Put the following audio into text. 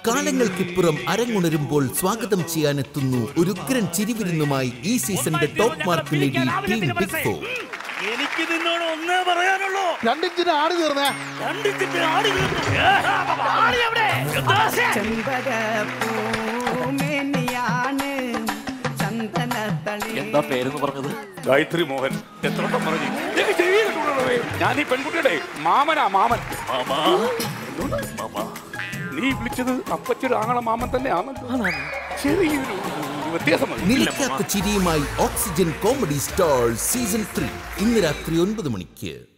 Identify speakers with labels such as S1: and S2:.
S1: കാലങ്ങൾക്കിപ്പുറം അരങ്ങുണരുമ്പോൾ സ്വാഗതം ചെയ്യാനെത്തുന്നു ഒരു ഉഗ്രൻ ചിരിവിരുന്നുമായി ഈ സീസണിന്റെ ടോപ്പ് മാർക്ക് നേടി ടീം ബിഗ് ഫോർ
S2: എനിക്ക് നിന്നോട് ഒന്നേ പറയാനുള്ളൂ
S3: രണ്ടിഞ്ചിന് ആട് തീർന്നേ
S2: രണ്ടിച്ചിട്ട് ആടി തീർന്നു. ഏ, ആടി എവിടെ? എന്താ?
S4: ചെമ്പകപ്പൂമേനിയാണ് ചന്ദനത്തളി
S5: എന്താ പേരെന്ന് പറഞ്ഞത്
S6: ഗായത്രി മോഹൻ എത്ര വട്ടം പറഞ്ഞു എനിക്ക് ചെവി കേട്ടുകൂടാ ഞാൻ ഈ പെൺകുട്ടിയുടെ മാമനാ മാമൻ
S5: മാമാ മാമാ
S6: നീ വിളിച്ചത് അപ്പച്ചൊരു ആങ്ങള മാമൻ തന്നെയാണല്ലോ ചെറിയൊരു വ്യത്യാസം മതി.
S1: നിലയ്ക്കാത്ത ചിരിയുമായി oxygen comedy star season three ഇന്ന് രാത്രി ഒൻപത് മണിക്ക്